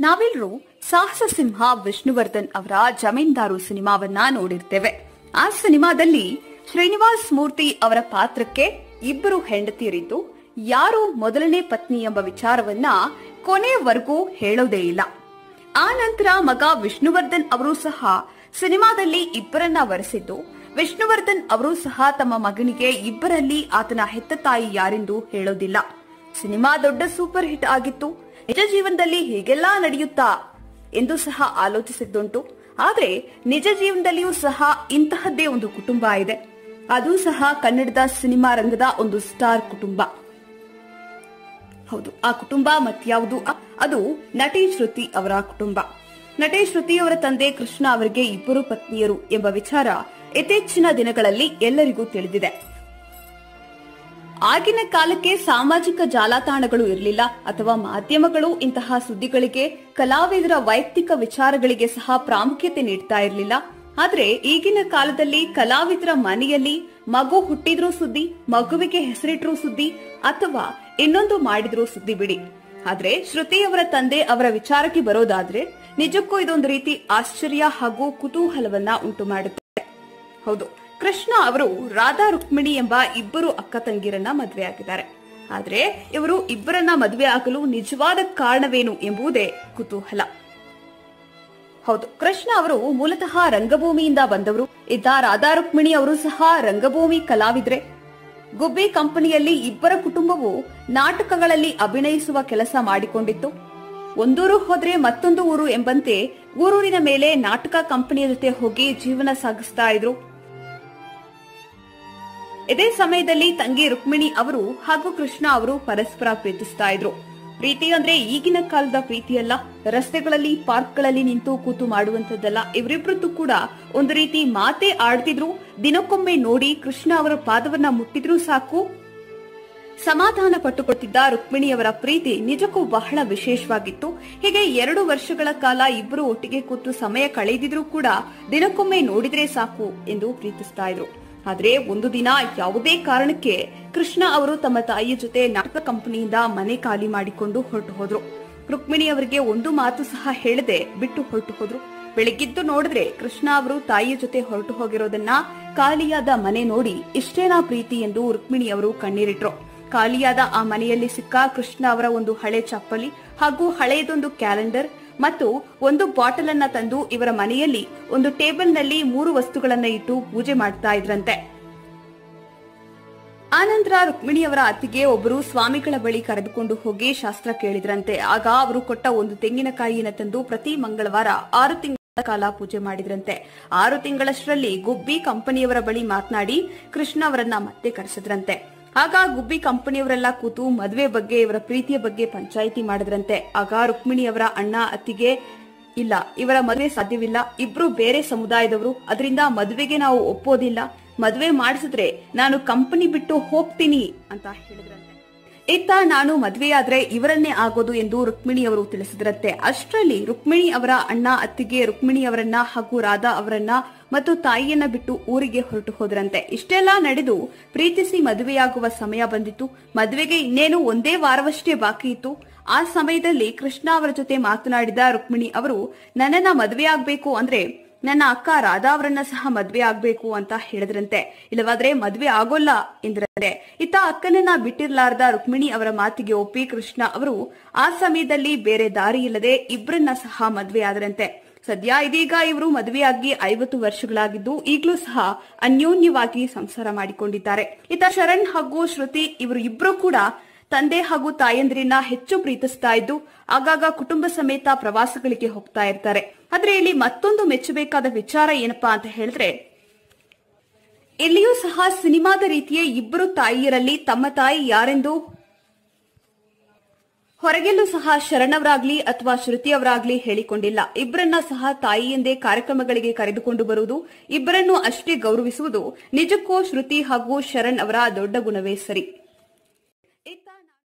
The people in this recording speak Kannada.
ನಾವೆಲ್ಲರೂ ಸಾಹಸ ಸಿಂಹ ವಿಷ್ಣುವರ್ಧನ್ ಅವರ ಜಮೀನ್ದಾರು ಸಿನಿಮಾವನ್ನ ನೋಡಿರ್ತೇವೆ ಆ ಸಿನಿಮಾದಲ್ಲಿ ಶ್ರೀನಿವಾಸ್ ಮೂರ್ತಿ ಅವರ ಪಾತ್ರಕ್ಕೆ ಇಬ್ಬರು ಹೆಂಡತಿಯರಿದ್ದು ಯಾರು ಮೊದಲನೇ ಪತ್ನಿ ಎಂಬ ವಿಚಾರವನ್ನ ಕೊನೆಯವರೆಗೂ ಹೇಳೋದೇ ಇಲ್ಲ ಆ ನಂತರ ಮಗ ವಿಷ್ಣುವರ್ಧನ್ ಅವರು ಸಹ ಸಿನಿಮಾದಲ್ಲಿ ಇಬ್ಬರನ್ನ ವರೆಸಿದ್ದು ವಿಷ್ಣುವರ್ಧನ್ ಅವರು ಸಹ ತಮ್ಮ ಮಗನಿಗೆ ಇಬ್ಬರಲ್ಲಿ ಆತನ ಹೆತ್ತ ತಾಯಿ ಯಾರೆಂದು ಹೇಳೋದಿಲ್ಲ ಸಿನಿಮಾ ದೊಡ್ಡ ಸೂಪರ್ ಹಿಟ್ ಆಗಿತ್ತು ನಿಜ ಜೀವನದಲ್ಲಿ ಹೀಗೆಲ್ಲಾ ನಡೆಯುತ್ತಾ ಎಂದು ಸಹ ಆಲೋಚಿಸಿದ್ದುಂಟು ಆದ್ರೆ ನಿಜ ಜೀವನದಲ್ಲಿಯೂ ಸಹ ಇಂತಹದ್ದೇ ಒಂದು ಕುಟುಂಬ ಇದೆ ಅದು ಸಹ ಕನ್ನಡದ ಸಿನಿಮಾ ರಂಗದ ಒಂದು ಸ್ಟಾರ್ ಕುಟುಂಬ ಹೌದು ಆ ಕುಟುಂಬ ಮತ್ಯಾವುದು ಅ- ಅದು ನಟಿ ಶ್ರುತಿ ಅವರ ಕುಟುಂಬ ನಟಿ ಶ್ರುತಿ ಅವರ ತಂದೆ ಕೃಷ್ಣ ಅವರಿಗೆ ಇಬ್ಬರು ಪತ್ನಿಯರು ಎಂಬ ವಿಚಾರ ಇತ್ತೀಚಿನ ದಿನಗಳಲ್ಲಿ ಎಲ್ಲರಿಗೂ ತಿಳಿದಿದೆ ಆಗಿನ ಕಾಲಕ್ಕೆ ಸಾಮಾಜಿಕ ಜಾಲತಾಣಗಳು ಇರಲಿಲ್ಲ ಅಥವಾ ಮಾಧ್ಯಮಗಳು ಇಂತಹ ಸುದ್ದಿಗಳಿಗೆ ಕಲಾವಿದರ ವೈಯಕ್ತಿಕ ವಿಚಾರಗಳಿಗೆ ಸಹ ಪ್ರಾಮುಖ್ಯತೆ ನೀಡ್ತಾ ಇರಲಿಲ್ಲ ಆದ್ರೆ ಈಗಿನ ಕಾಲದಲ್ಲಿ ಕಲಾವಿದರ ಮನೆಯಲ್ಲಿ ಮಗು ಹುಟ್ಟಿದ್ರೂ ಸುದ್ದಿ ಮಗುವಿಗೆ ಹೆಸರಿಟ್ರೂ ಸುದ್ದಿ ಅಥವಾ ಇನ್ನೊಂದು ಮಾಡಿದ್ರೂ ಸುದ್ದಿ ಬಿಡಿ ಆದ್ರೆ ಶ್ರುತಿ ಅವರ ತಂದೆ ಅವರ ವಿಚಾರಕ್ಕೆ ಬರೋದಾದ್ರೆ ನಿಜಕ್ಕೂ ಇದೊಂದು ರೀತಿ ಆಶ್ಚರ್ಯ ಹಾಗೂ ಕುತೂಹಲವನ್ನ ಉಂಟು ಮಾಡುತ್ತೆ ಹೌದು ಕೃಷ್ಣ ಅವರು ರಾಧಾ ರುಕ್ಮಿಣಿ ಎಂಬ ಇಬ್ಬರು ಅಕ್ಕ ತಂಗಿರನ್ನ ಮದುವೆಯಾಗಿದ್ದಾರೆ ಆದ್ರೆ ಇವರು ಇಬ್ಬರನ್ನ ಮದುವೆ ಆಗಲು ನಿಜವಾದ ಕಾರಣವೇನು ಎಂಬುದೇ ಕುತೂಹಲ ಹೌದು ಕೃಷ್ಣ ಅವರು ಮೂಲತಃ ರಂಗಭೂಮಿಯಿಂದ ಬಂದವರು ಇದ್ದ ರಾಧಾ ರುಕ್ಮಿಣಿ ಅವರು ಸಹ ರಂಗಭೂಮಿ ಕಲಾವಿದ್ರೆ ಗುಬ್ಬಿ ಕಂಪನಿಯಲ್ಲಿ ಇಬ್ಬರ ಕುಟುಂಬವು ನಾಟಕಗಳಲ್ಲಿ ಅಭಿನಯಿಸುವ ಕೆಲಸ ಮಾಡಿಕೊಂಡಿತ್ತು ಒಂದೂರು ಹೋದ್ರೆ ಮತ್ತೊಂದು ಊರು ಎಂಬಂತೆ ಊರೂರಿನ ಮೇಲೆ ನಾಟಕ ಕಂಪನಿಯ ಜೊತೆ ಹೋಗಿ ಜೀವನ ಸಾಗಿಸ್ತಾ ಇದ್ರು ಇದೇ ಸಮಯದಲ್ಲಿ ತಂಗಿ ರುಕ್ಮಿಣಿ ಅವರು ಹಾಗೂ ಕೃಷ್ಣ ಅವರು ಪರಸ್ಪರ ಪ್ರೀತಿಸ್ತಾ ಇದ್ರು ಪ್ರೀತಿ ಅಂದ್ರೆ ಈಗಿನ ಕಾಲದ ಪ್ರೀತಿಯಲ್ಲ ರಸ್ತೆಗಳಲ್ಲಿ ಪಾರ್ಕ್ಗಳಲ್ಲಿ ನಿಂತು ಕೂತು ಮಾಡುವಂತದ್ದಲ್ಲ ಇವರಿಬ್ಬರದ್ದು ಕೂಡ ಒಂದು ರೀತಿ ಮಾತೇ ಆಡ್ತಿದ್ರು ದಿನಕ್ಕೊಮ್ಮೆ ನೋಡಿ ಕೃಷ್ಣ ಅವರ ಪಾದವನ್ನ ಮುಟ್ಟಿದ್ರೂ ಸಾಕು ಸಮಾಧಾನ ಪಟ್ಟುಕೊಟ್ಟಿದ್ದ ರುಕ್ಮಿಣಿಯವರ ಪ್ರೀತಿ ನಿಜಕ್ಕೂ ಬಹಳ ವಿಶೇಷವಾಗಿತ್ತು ಹೀಗೆ ಎರಡು ವರ್ಷಗಳ ಕಾಲ ಇಬ್ಬರು ಒಟ್ಟಿಗೆ ಕೂತು ಸಮಯ ಕಳೆದಿದ್ರೂ ಕೂಡ ದಿನಕ್ಕೊಮ್ಮೆ ನೋಡಿದ್ರೆ ಸಾಕು ಎಂದು ಪ್ರೀತಿಸ್ತಾ ಇದ್ರು ಆದ್ರೆ ಒಂದು ದಿನ ಯಾವುದೇ ಕಾರಣಕ್ಕೆ ಕೃಷ್ಣ ಅವರು ತಮ್ಮ ತಾಯಿಯ ಜೊತೆ ನಾಟಕ ಕಂಪನಿಯಿಂದ ಮನೆ ಖಾಲಿ ಮಾಡಿಕೊಂಡು ಹೊರಟು ಹೋದ್ರು ರುಕ್ಮಿಣಿ ಅವರಿಗೆ ಒಂದು ಮಾತು ಸಹ ಹೇಳದೆ ಬಿಟ್ಟು ಹೊರಟು ಹೋದ್ರು ಬೆಳಗ್ಗಿದ್ದು ನೋಡಿದ್ರೆ ಕೃಷ್ಣ ಅವರು ತಾಯಿಯ ಜೊತೆ ಹೊರಟು ಹೋಗಿರೋದನ್ನ ಖಾಲಿಯಾದ ಮನೆ ನೋಡಿ ಇಷ್ಟೇನಾ ಪ್ರೀತಿ ಎಂದು ರುಕ್ಮಿಣಿ ಅವರು ಕಣ್ಣೀರಿಟ್ರು ಖಾಲಿಯಾದ ಆ ಮನೆಯಲ್ಲಿ ಸಿಕ್ಕ ಕೃಷ್ಣ ಅವರ ಒಂದು ಹಳೆ ಚಪ್ಪಲಿ ಹಾಗೂ ಹಳೆಯದೊಂದು ಕ್ಯಾಲೆಂಡರ್ ಮತ್ತು ಒಂದು ಬಾಟಲ್ ಅನ್ನ ತಂದು ಇವರ ಮನೆಯಲ್ಲಿ ಒಂದು ಟೇಬಲ್ ನಲ್ಲಿ ಮೂರು ವಸ್ತುಗಳನ್ನ ಇಟ್ಟು ಪೂಜೆ ಮಾಡ್ತಾ ಇದ್ರಂತೆ ಆನಂತರ ರುಕ್ಮಿಣಿಯವರ ಅತ್ತಿಗೆ ಒಬ್ಬರು ಸ್ವಾಮಿಗಳ ಬಳಿ ಕರೆದುಕೊಂಡು ಹೋಗಿ ಶಾಸ್ತ್ರ ಕೇಳಿದ್ರಂತೆ ಆಗ ಅವರು ಕೊಟ್ಟ ಒಂದು ತೆಂಗಿನಕಾಯಿಯನ್ನು ತಂದು ಪ್ರತಿ ಮಂಗಳವಾರ ಆರು ತಿಂಗಳ ಕಾಲ ಪೂಜೆ ಮಾಡಿದ್ರಂತೆ ಆರು ತಿಂಗಳಷ್ಟರಲ್ಲಿ ಗುಬ್ಬಿ ಕಂಪನಿಯವರ ಬಳಿ ಮಾತನಾಡಿ ಕೃಷ್ಣ ಅವರನ್ನ ಮತ್ತೆ ಕರೆಸಿದ್ರಂತೆ ಆಗ ಗುಬ್ಬಿ ಕಂಪನಿಯವರೆಲ್ಲ ಕೂತು ಮದುವೆ ಬಗ್ಗೆ ಇವರ ಪ್ರೀತಿಯ ಬಗ್ಗೆ ಪಂಚಾಯಿತಿ ಮಾಡಿದ್ರಂತೆ ಆಗ ರುಕ್ಮಿಣಿಯವರ ಅಣ್ಣ ಅತ್ತಿಗೆ ಇಲ್ಲ ಇವರ ಮದುವೆ ಸಾಧ್ಯವಿಲ್ಲ ಇಬ್ರು ಬೇರೆ ಸಮುದಾಯದವರು ಅದರಿಂದ ಮದುವೆಗೆ ನಾವು ಒಪ್ಪೋದಿಲ್ಲ ಮದುವೆ ಮಾಡಿಸಿದ್ರೆ ನಾನು ಕಂಪನಿ ಬಿಟ್ಟು ಹೋಗ್ತೀನಿ ಅಂತ ಹೇಳಿದ್ರಂತೆ ಇತ್ತ ನಾನು ಮದುವೆಯಾದ್ರೆ ಇವರನ್ನೇ ಆಗೋದು ಎಂದು ರುಕ್ಮಿಣಿ ಅವರು ತಿಳಿಸಿದ್ರಂತೆ ಅಷ್ಟರಲ್ಲಿ ರುಕ್ಮಿಣಿ ಅವರ ಅಣ್ಣ ಅತ್ತಿಗೆ ರುಕ್ಮಿಣಿ ಅವರನ್ನ ಹಾಗೂ ರಾಧಾ ಅವರನ್ನ ಮತ್ತು ತಾಯಿಯನ್ನ ಬಿಟ್ಟು ಊರಿಗೆ ಹೊರಟು ಹೋದ್ರಂತೆ ಇಷ್ಟೆಲ್ಲ ನಡೆದು ಪ್ರೀತಿಸಿ ಮದುವೆಯಾಗುವ ಸಮಯ ಬಂದಿತ್ತು ಮದುವೆಗೆ ಇನ್ನೇನು ಒಂದೇ ವಾರವಷ್ಟೇ ಬಾಕಿ ಇತ್ತು ಆ ಸಮಯದಲ್ಲಿ ಕೃಷ್ಣ ಅವರ ಜೊತೆ ಮಾತನಾಡಿದ ರುಕ್ಮಿಣಿ ಅವರು ನನ್ನನ್ನ ಮದುವೆ ಆಗ್ಬೇಕು ಅಂದ್ರೆ ನನ್ನ ಅಕ್ಕ ರಾಧಾ ಅವರನ್ನ ಸಹ ಮದ್ವೆ ಆಗ್ಬೇಕು ಅಂತ ಹೇಳಿದ್ರಂತೆ ಇಲ್ಲವಾದ್ರೆ ಮದ್ವೆ ಆಗೋಲ್ಲ ಎಂದ್ರಂತೆ ಇತ್ತ ಅಕ್ಕನನ್ನ ಬಿಟ್ಟಿರ್ಲಾರ್ದ ರುಕ್ಮಿಣಿ ಅವರ ಮಾತಿಗೆ ಒಪ್ಪಿ ಕೃಷ್ಣ ಅವರು ಆ ಸಮಯದಲ್ಲಿ ಬೇರೆ ದಾರಿ ಇಲ್ಲದೆ ಇಬ್ಬರನ್ನ ಸಹ ಮದ್ವೆ ಆದ್ರಂತೆ ಸದ್ಯ ಇದೀಗ ಇವರು ಮದುವೆಯಾಗಿ ಐವತ್ತು ವರ್ಷಗಳಾಗಿದ್ದು ಈಗಲೂ ಸಹ ಅನ್ಯೋನ್ಯವಾಗಿ ಸಂಸಾರ ಮಾಡಿಕೊಂಡಿದ್ದಾರೆ ಇತ್ತ ಶರಣ್ ಹಾಗೂ ಶ್ರುತಿ ಇವರು ಇಬ್ರು ಕೂಡ ತಂದೆ ಹಾಗೂ ತಾಯಂದಿರನ್ನ ಹೆಚ್ಚು ಪ್ರೀತಿಸ್ತಾ ಇದ್ದು ಆಗಾಗ ಕುಟುಂಬ ಸಮೇತ ಪ್ರವಾಸಗಳಿಗೆ ಹೋಗ್ತಾ ಇರ್ತಾರೆ ಆದ್ರೆ ಇಲ್ಲಿ ಮತ್ತೊಂದು ಮೆಚ್ಚಬೇಕಾದ ವಿಚಾರ ಏನಪ್ಪಾ ಅಂತ ಹೇಳಿದ್ರೆ ಇಲ್ಲಿಯೂ ಸಹ ಸಿನಿಮಾದ ರೀತಿಯ ಇಬ್ಬರು ತಾಯಿಯರಲ್ಲಿ ತಮ್ಮ ತಾಯಿ ಯಾರೆಂದು ಹೊರಗೆಲ್ಲೂ ಸಹ ಶರಣವರಾಗ್ಲಿ ಅಥವಾ ಶ್ರುತಿಯವರಾಗ್ಲಿ ಹೇಳಿಕೊಂಡಿಲ್ಲ ಇಬ್ಬರನ್ನ ಸಹ ತಾಯಿ ಎಂದೇ ಕಾರ್ಯಕ್ರಮಗಳಿಗೆ ಕರೆದುಕೊಂಡು ಬರುವುದು ಇಬ್ಬರನ್ನು ಅಷ್ಟೇ ಗೌರವಿಸುವುದು ನಿಜಕ್ಕೂ ಶ್ರುತಿ ಹಾಗೂ ಶರಣ್ ಅವರ ದೊಡ್ಡ ಗುಣವೇ ಸರಿ